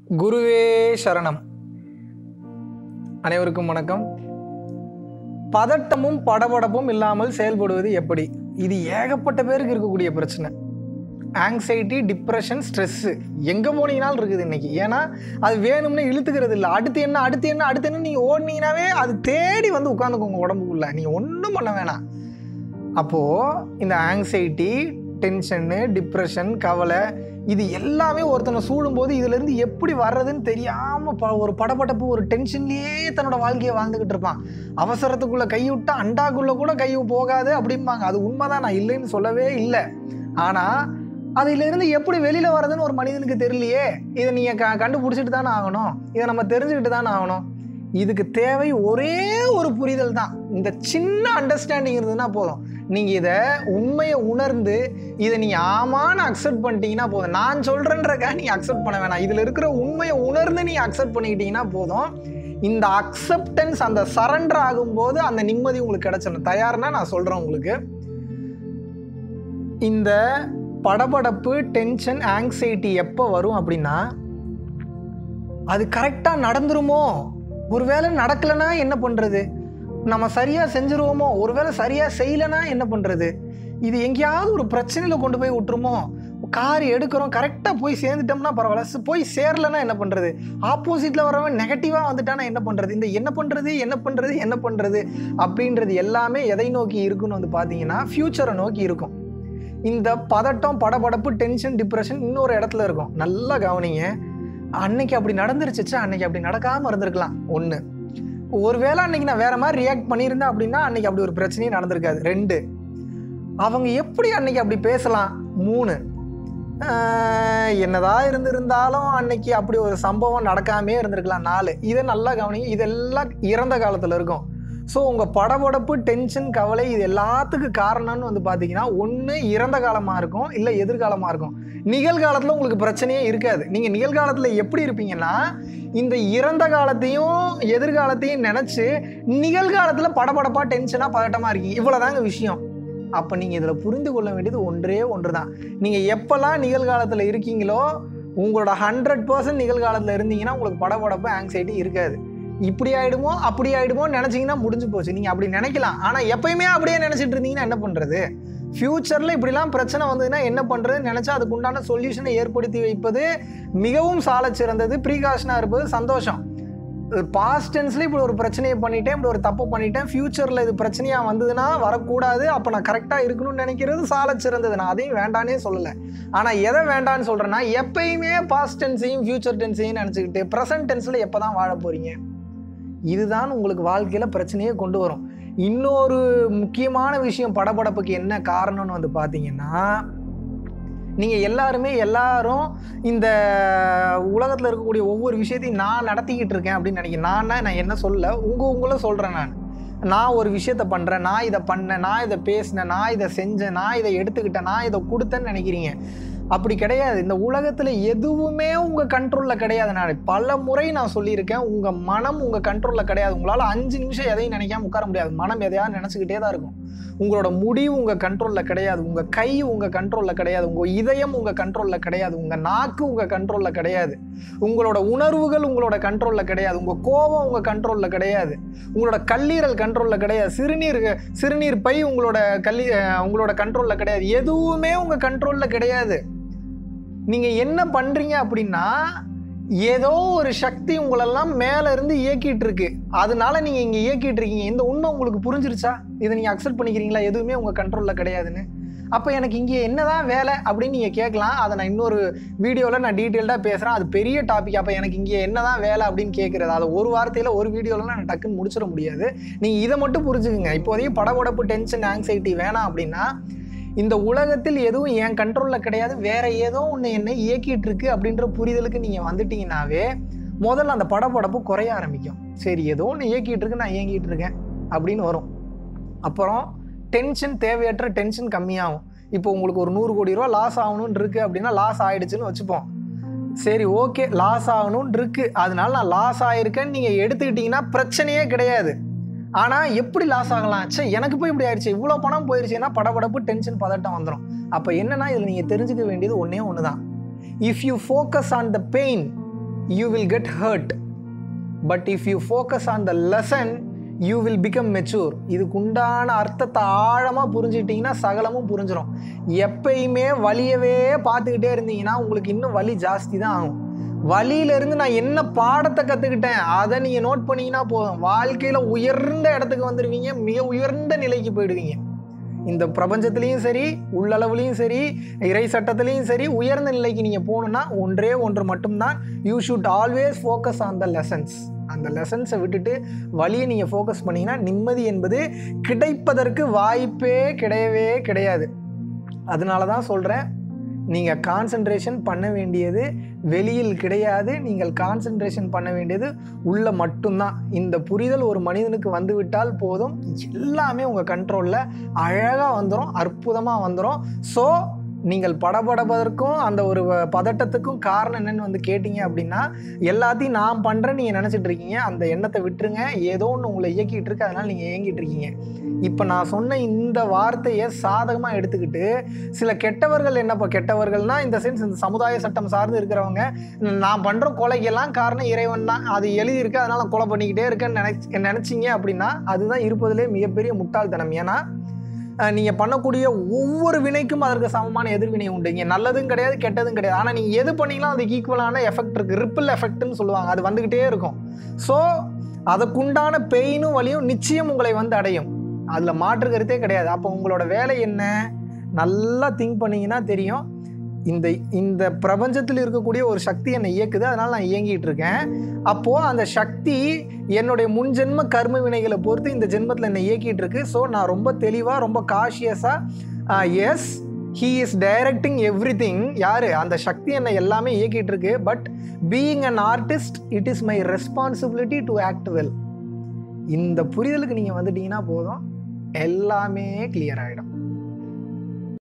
குருவே சரணம் அனைவருக்கும் வணக்கம் பதட்டமும் படபடப்பும் இல்லாமல் செயல்படுவது எப்படி இது ஏகப்பட்ட பேருக்கு இருக்கக்கூடிய பிரச்சனை ஆங்ஸைட்டி டிப்ரெஷன் ஸ்ட்ரெஸ்ஸு எங்கே போனீங்கனாலும் இருக்குது இன்னைக்கு ஏன்னா அது வேணும்னு இழுத்துக்கிறது இல்லை அடுத்து என்ன அடுத்து என்ன அடுத்து என்ன நீங்கள் ஓடினீங்கனாவே அது தேடி வந்து உட்காந்துக்கோங்க உடம்புக்குள்ள நீங்கள் ஒன்றும் பண்ண வேணாம் அப்போது இந்த ஆங்ஸைட்டி டென்ஷனு டிப்ரெஷன் கவலை இது எல்லாமே ஒருத்தனை சூழும்போது இதுலேருந்து எப்படி வர்றதுன்னு தெரியாமல் ப ஒரு படபடப்பு ஒரு டென்ஷன்லேயே தன்னோட வாழ்க்கையை வாழ்ந்துக்கிட்டு இருப்பான் அவசரத்துக்குள்ளே கை விட்டா அண்டாக்குள்ளே கூட கை போகாது அப்படிம்பாங்க அது உண்மைதான் நான் இல்லைன்னு சொல்லவே இல்லை ஆனால் அதிலிருந்து எப்படி வெளியில் வர்றதுன்னு ஒரு மனிதனுக்கு தெரியலையே இதை நீங்கள் க கண்டுபிடிச்சிட்டு தானே ஆகணும் இதை நம்ம தெரிஞ்சுக்கிட்டு தானே ஆகணும் இதுக்கு தேவை ஒரே ஒரு புரிதல் தான் இந்த சின்ன அண்டர்ஸ்டாண்டிங் இருந்ததுன்னா போதும் நீங்கள் இதை உண்மையை உணர்ந்து இதை நீங்கள் ஆமான்னு அக்செப்ட் பண்ணிட்டீங்கன்னா போதும் நான் சொல்கிறேன்றக்கா நீங்கள் அக்செப்ட் பண்ண வேணாம் இதில் இருக்கிற உண்மையை உணர்ந்து நீங்கள் அக்செப்ட் பண்ணிக்கிட்டீங்கன்னா போதும் இந்த அக்செப்டன்ஸ் அந்த சரண்டர் ஆகும்போது அந்த நிம்மதி உங்களுக்கு கிடைச்சிடும் தயார்னா நான் சொல்கிறேன் உங்களுக்கு இந்த படபடப்பு டென்ஷன் ஆங்ஸைட்டி எப்போ வரும் அப்படின்னா அது கரெக்டாக நடந்துருமோ ஒருவேளை நடக்கலைன்னா என்ன பண்ணுறது நம்ம சரியாக செஞ்சுருவோமோ ஒருவேளை சரியாக செய்யலைன்னா என்ன பண்ணுறது இது எங்கேயாவது ஒரு பிரச்சனையில் கொண்டு போய் விட்டுருமோ கார் எடுக்கிறோம் கரெக்டாக போய் சேர்ந்துட்டோம்னா பரவாயில்ல சு- போய் சேரலைன்னா என்ன பண்ணுறது ஆப்போசிட்டில் வரவன் நெகட்டிவாக வந்துட்டானா என்ன பண்ணுறது இந்த என்ன பண்ணுறது என்ன பண்ணுறது என்ன பண்ணுறது அப்படின்றது எல்லாமே எதை நோக்கி இருக்குன்னு வந்து பார்த்தீங்கன்னா ஃப்யூச்சரை நோக்கி இருக்கும் இந்த பதட்டம் படபடப்பு டென்ஷன் டிப்ரெஷன் இன்னொரு இடத்துல இருக்கும் நல்லா கவனிங்க அன்னைக்கு அப்படி நடந்துருச்சுச்சு அன்னைக்கு அப்படி நடக்காமல் இருந்திருக்கலாம் ஒன்று ஒருவேளை அன்னைக்கு நான் வேற மாதிரி ரியாக்ட் பண்ணியிருந்தேன் அப்படின்னா அன்னைக்கு அப்படி ஒரு பிரச்சனையும் நடந்திருக்காது ரெண்டு அவங்க எப்படி அன்னைக்கு அப்படி பேசலாம் மூணு ஆஹ், என்னதான் இருந்திருந்தாலும் அன்னைக்கு அப்படி ஒரு சம்பவம் நடக்காமே இருந்திருக்கலாம் நாலு இதை நல்லா கவனிங்க இதெல்லாம் இறந்த காலத்தில் இருக்கும் ஸோ உங்கள் படபடப்பு டென்ஷன் கவலை இது எல்லாத்துக்கும் காரணம்னு வந்து பார்த்தீங்கன்னா ஒன்று இறந்த காலமாக இருக்கும் இல்லை எதிர்காலமாக இருக்கும் நிகழ்காலத்தில் உங்களுக்கு பிரச்சனையே இருக்காது நீங்கள் நிகழ்காலத்தில் எப்படி இருப்பீங்கன்னா இந்த இறந்த காலத்தையும் எதிர்காலத்தையும் நினச்சி நிகழ்காலத்தில் படபடப்பாக டென்ஷனாக பதட்டமாக இருக்கீங்க இவ்வளோதாங்க விஷயம் அப்போ நீங்கள் இதில் புரிந்து கொள்ள வேண்டியது ஒன்றே ஒன்று தான் நீங்கள் எப்போல்லாம் நிகழ்காலத்தில் இருக்கீங்களோ உங்களோட ஹண்ட்ரட் பர்சன்ட் நிகழ்காலத்தில் இருந்தீங்கன்னா உங்களுக்கு படபடப்பு ஆங்ஸைட்டி இருக்காது இப்படி ஆயிடுமோ அப்படி ஆயிடுமோன்னு நினச்சிங்கன்னா முடிஞ்சு போச்சு நீங்கள் அப்படி நினைக்கலாம் ஆனால் எப்பயுமே அப்படியே நினச்சிட்டு இருந்தீங்கன்னா என்ன பண்ணுறது ஃப்யூச்சரில் இப்படிலாம் பிரச்சனை வந்ததுன்னா என்ன பண்ணுறதுன்னு நினச்சா அதுக்கு உண்டான சொல்யூஷனை ஏற்படுத்தி வைப்பது மிகவும் சாலச் சிறந்தது ப்ரீகாஷனாக இருப்பது சந்தோஷம் பாஸ்ட் டென்ஸ்ல இப்படி ஒரு பிரச்சனையை பண்ணிட்டேன் இப்படி ஒரு தப்பு பண்ணிட்டேன் ஃபியூச்சரில் இது பிரச்சனையாக வந்ததுன்னா வரக்கூடாது அப்போ நான் கரெக்டாக இருக்கணும்னு நினைக்கிறது சாலச் சிறந்தது நான் அதையும் வேண்டானே சொல்லலை ஆனால் எதை வேண்டான்னு சொல்கிறேன்னா எப்பயுமே பாஸ்ட் டென்ஸையும் ஃபியூச்சர் டென்ஸையும் நினச்சிக்கிட்டு ப்ரெசன்ட் டென்ஸில் எப்போ தான் வாழ போகிறீங்க இதுதான் உங்களுக்கு வாழ்க்கையில் பிரச்சனையே கொண்டு வரும் இன்னொரு முக்கியமான விஷயம் படபடப்புக்கு என்ன காரணம்னு வந்து பார்த்தீங்கன்னா நீங்கள் எல்லாருமே எல்லாரும் இந்த உலகத்தில் இருக்கக்கூடிய ஒவ்வொரு விஷயத்தையும் நான் நடத்திக்கிட்டு இருக்கேன் அப்படின்னு நினைக்கிறேன் நான் நான் என்ன சொல்ல உங்கள் உங்களை சொல்கிறேன் நான் நான் ஒரு விஷயத்த பண்ணுறேன் நான் இதை பண்ணேன் நான் இதை பேசினேன் நான் இதை செஞ்சேன் நான் இதை எடுத்துக்கிட்டேன் நான் இதை கொடுத்தேன்னு நினைக்கிறீங்க அப்படி கிடையாது இந்த உலகத்தில் எதுவுமே உங்கள் கண்ட்ரோலில் கிடையாது நான் பல முறை நான் சொல்லியிருக்கேன் உங்கள் மனம் உங்கள் கண்ட்ரோலில் கிடையாது உங்களால் அஞ்சு நிமிஷம் எதையும் நினைக்காம உட்கார முடியாது மனம் எதையாவது நினச்சிக்கிட்டே தான் இருக்கும் உங்களோட முடிவு உங்கள் கண்ட்ரோலில் கிடையாது உங்கள் கை உங்கள் கண்ட்ரோலில் கிடையாது உங்கள் இதயம் உங்கள் கண்ட்ரோலில் கிடையாது உங்கள் நாக்கு உங்கள் கண்ட்ரோலில் கிடையாது உங்களோட உணர்வுகள் உங்களோட கண்ட்ரோலில் கிடையாது உங்கள் கோபம் உங்கள் கண்ட்ரோலில் கிடையாது உங்களோட கல்லீரல் கண்ட்ரோலில் கிடையாது சிறுநீர் சிறுநீர் பை உங்களோட கல்லி அஹ் உங்களோட கண்ட்ரோலில் கிடையாது எதுவுமே உங்கள் கண்ட்ரோலில் கிடையாது நீங்கள் என்ன பண்ணுறீங்க அப்படின்னா ஏதோ ஒரு சக்தி உங்களெல்லாம் மேலே இருந்து இயக்கிட்டு இருக்கு அதனால நீங்கள் இங்கே இயக்கிட்டு இருக்கீங்க இந்த உண்மை உங்களுக்கு புரிஞ்சிருச்சா இதை நீங்கள் அக்செப்ட் பண்ணிக்கிறீங்களா எதுவுமே உங்கள் கண்ட்ரோலில் கிடையாதுன்னு அப்போ எனக்கு இங்கே என்னதான் வேலை அப்படின்னு நீங்கள் கேட்கலாம் அதை நான் இன்னொரு வீடியோவில் நான் டீட்டெயில்டாக பேசுகிறேன் அது பெரிய டாபிக் அப்போ எனக்கு இங்கே என்னதான் வேலை அப்படின்னு கேட்குறது அதை ஒரு வார்த்தையில் ஒரு வீடியோவில் நான் டக்குன்னு முடிச்சிட முடியாது நீங்கள் இதை மட்டும் புரிஞ்சுக்குங்க இப்போதைக்கு படபடப்பு டென்ஷன் ஆங்ஸைட்டி வேணாம் அப்படின்னா இந்த உலகத்தில் எதுவும் என் கண்ட்ரோலில் கிடையாது வேற ஏதோ ஒன்று என்னை இயக்கிட்டு இருக்கு அப்படின்ற புரிதலுக்கு நீங்கள் வந்துட்டீங்கன்னாவே முதல்ல அந்த படபடப்பு குறைய ஆரம்பிக்கும் சரி ஏதோ ஒன்று இயக்கிட்டு இருக்கு நான் இயங்கிட்டு இருக்கேன் அப்படின்னு வரும் அப்புறம் டென்ஷன் தேவையற்ற டென்ஷன் கம்மியாகும் இப்போ உங்களுக்கு ஒரு நூறு கோடி ரூபா லாஸ் ஆகணும்னு இருக்கு அப்படின்னா லாஸ் ஆயிடுச்சுன்னு வச்சுப்போம் சரி ஓகே லாஸ் ஆகணும்னு இருக்கு அதனால நான் லாஸ் ஆயிருக்கேன்னு நீங்கள் எடுத்துக்கிட்டீங்கன்னா பிரச்சனையே கிடையாது ஆனால் எப்படி லாஸ் ஆகலாம் சே எனக்கு போய் இப்படி ஆயிடுச்சு இவ்வளோ பணம் போயிருச்சுன்னா படபடப்பு டென்ஷன் பதட்டம் வந்துடும் அப்போ என்னன்னா இதில் நீங்கள் தெரிஞ்சுக்க வேண்டியது ஒன்றே ஒன்று தான் if you focus on the pain you will get hurt but if you focus on the lesson you will become mature இதுக்கு உண்டான அர்த்தத்தை ஆழமாக புரிஞ்சுக்கிட்டீங்கன்னா சகலமும் புரிஞ்சிடும் எப்பயுமே வலியவே பார்த்துக்கிட்டே இருந்தீங்கன்னா உங்களுக்கு இன்னும் வலி ஜாஸ்தி தான் ஆகும் வலியிலிருந்து நான் என்ன பாடத்தை கற்றுக்கிட்டேன் அதை நீங்கள் நோட் பண்ணீங்கன்னா போதும் வாழ்க்கையில் உயர்ந்த இடத்துக்கு வந்துடுவீங்க மிக உயர்ந்த நிலைக்கு போயிடுவீங்க இந்த பிரபஞ்சத்துலேயும் சரி உள்ளளவுலேயும் சரி இறை சட்டத்துலேயும் சரி உயர்ந்த நிலைக்கு நீங்கள் போகணுன்னா ஒன்றே ஒன்று மட்டும்தான் you should always focus on the lessons அந்த லெசன்ஸை விட்டுட்டு வழியை நீங்கள் ஃபோக்கஸ் பண்ணிங்கன்னா நிம்மதி என்பது கிடைப்பதற்கு வாய்ப்பே கிடையவே கிடையாது அதனால தான் சொல்கிறேன் நீங்கள் கான்சன்ட்ரேஷன் பண்ண வேண்டியது வெளியில் கிடையாது நீங்கள் கான்சன்ட்ரேஷன் பண்ண வேண்டியது உள்ள மட்டும்தான் இந்த புரிதல் ஒரு மனிதனுக்கு வந்துவிட்டால் போதும் எல்லாமே உங்கள் கண்ட்ரோலில் அழகாக வந்துடும் அற்புதமாக வந்துடும் ஸோ நீங்கள் படபடப்பதற்கும் அந்த ஒரு வ- பதட்டத்துக்கும் காரணம் என்னன்னு வந்து கேட்டிங்க அப்படின்னா எல்லாத்தையும் நான் பண்ணுறேன் நீங்கள் நினச்சிட்டு இருக்கீங்க அந்த எண்ணத்தை விட்டுருங்க ஏதோ ஒன்று உங்களை இயக்கிட்டு இருக்கு அதனால் நீங்கள் இயங்கிட்டு இருக்கீங்க இப்போ நான் சொன்ன இந்த வார்த்தையை சாதகமாக எடுத்துக்கிட்டு சில கெட்டவர்கள் என்னப்பா கெட்டவர்கள்னா இந்த சென்ஸ் இந்த சமுதாய சட்டம் சார்ந்து இருக்கிறவங்க நான் பண்ணுற கொலைக்கெல்லாம் காரணம் இறைவன் தான் அது எழுதியிருக்கு அதனால் நான் கொலை பண்ணிக்கிட்டே இருக்கேன்னு நினைச் நினச்சிங்க அப்படின்னா அதுதான் இருப்பதிலே மிகப்பெரிய முட்டாள்தனம் ஏன்னா அஹ், நீங்க பண்ணக்கூடிய ஒவ்வொரு வினைக்கும் அதற்கு சமமான எதிர்வினை உண்டு இங்க நல்லதும் கிடையாது கெட்டதும் கிடையாது ஆனா நீங்க எது பண்ணீங்களோ அதுக்கு ஈக்குவலான எஃபெக்ட் இருக்கு ரிப்பிள் எஃபெக்ட்னு சொல்லுவாங்க அது வந்துகிட்டே இருக்கும் ஸோ அதுக்குண்டான பெயினும் வலியும் நிச்சயம் உங்களை வந்து அடையும் அதுல மாற்று கருத்தே கிடையாது அப்போ உங்களோட வேலை என்ன நல்லா திங்க் பண்ணீங்கன்னா தெரியும் இந்த இந்த பிரபஞ்சத்தில் இருக்கக்கூடிய ஒரு சக்தி என்னை இயக்குது அதனால நான் இயங்கிட்டு இருக்கேன் அப்போ அந்த சக்தி என்னுடைய முன்ஜென்ம கர்ம வினைகளை பொறுத்து இந்த ஜென்மத்தில் என்னை இயக்கிட்டு இருக்கு ஸோ நான் ரொம்ப தெளிவாக ரொம்ப காஷியஸாக as he is directing everything யாரு அந்த சக்தி என்னை எல்லாமே இயக்கிட்டு இருக்கு but being an artist it is my responsibility to act well இந்த புரிதலுக்கு நீங்கள் வந்துட்டீங்கன்னா போதும் எல்லாமே கிளியர் ஆகிடும்